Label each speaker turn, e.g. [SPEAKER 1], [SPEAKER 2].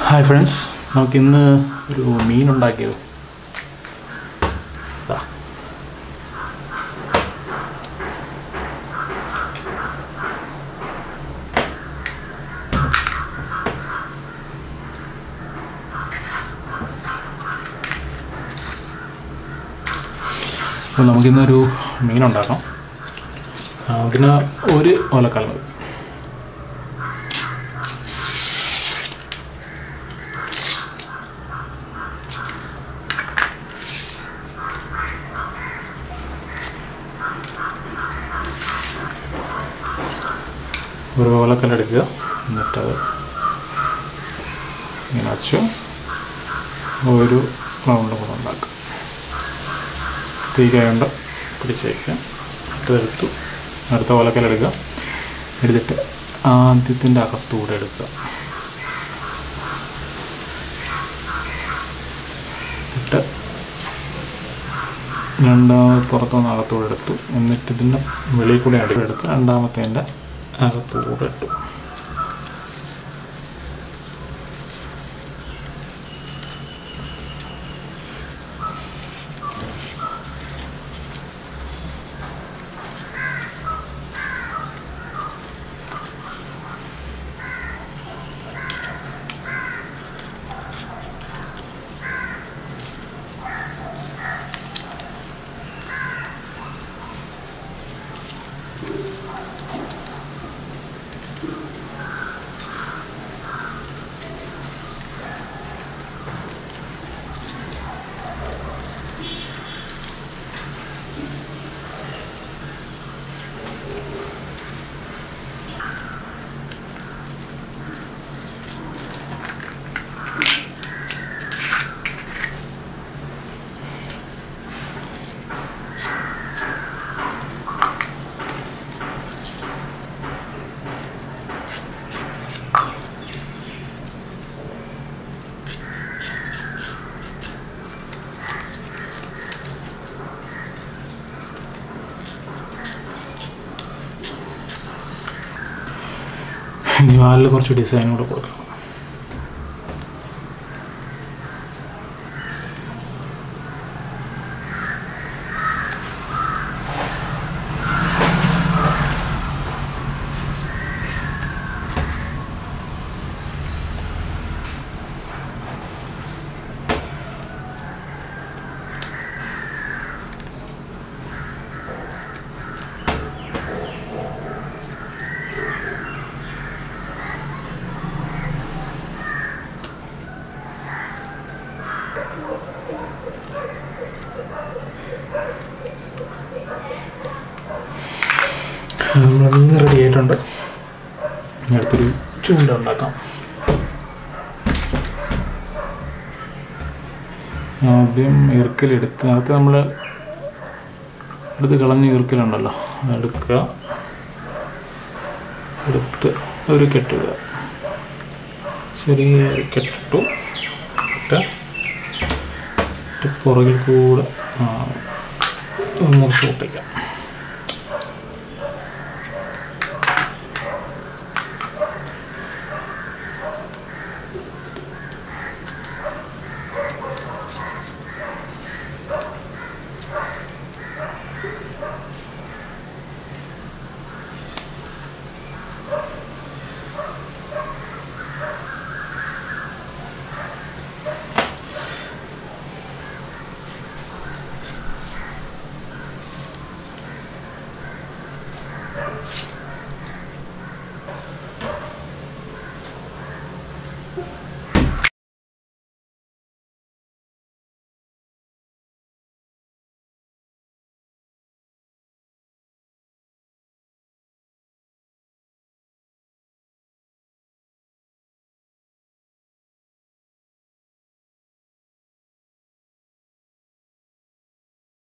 [SPEAKER 1] Hi friends നമുക്കിന്ന് ഒരു മീൻ ഉണ്ടാക്കിയത് ദാ. അപ്പോൾ നമുക്കിന്നൊരു മീൻ ഉണ്ടാക്കാം ആ, അതിന് ഒരു ഓലക്കാൽ മതി ഒരു ഓലക്കല്ല് എടുക്കുക എന്നിട്ട് അത് ഇങ്ങനെ വച്ച് ഒരു റൗണ്ട് കൂടെ ഉണ്ടാക്കുക തീ കൈകൊണ്ട് പിടിച്ച് വയ്ക്കുക ഇതെടുത്തു അടുത്ത ഓലക്കല്ല് എടുക്കുക എടുത്തിട്ട് ആദ്യത്തിൻ്റെ അകത്തൂടെ എടുക്കുക ഇട്ട് രണ്ടാമത് പുറത്തുനിന്ന് അകത്തൂടെ എടുത്തു എന്നിട്ട് ഇതിൻ്റെ വെളിയിൽ കൂടെ അടുത്തെടുത്ത് രണ്ടാമത്തേൻ്റെ അകത്തൂടെ ഇട്ടു ഇനി വാലിൽ കുറച്ച് ഡിസൈൻ കൂടെ കൊടുക്കണം നമ്മൾ മീൻ റെഡി ആയിട്ടുണ്ട് ഇനി അടുത്തൊരു ചൂണ്ട ഉണ്ടാക്കാം ആദ്യം ഈർക്കലെടുത്ത് അകത്ത് നമ്മൾ എടുത്ത് കളഞ്ഞ ഈർക്കലുണ്ടല്ലോ അതെടുക്കുക എടുത്ത് ഒരു കെട്ടിടുക ചെറിയ ഒരു കെട്ടിട്ടു ഇട്ട് ഇട്ട് പുറകിൽ കൂടെ ആ, മുറിച്ച് പൊട്ടിക്കാം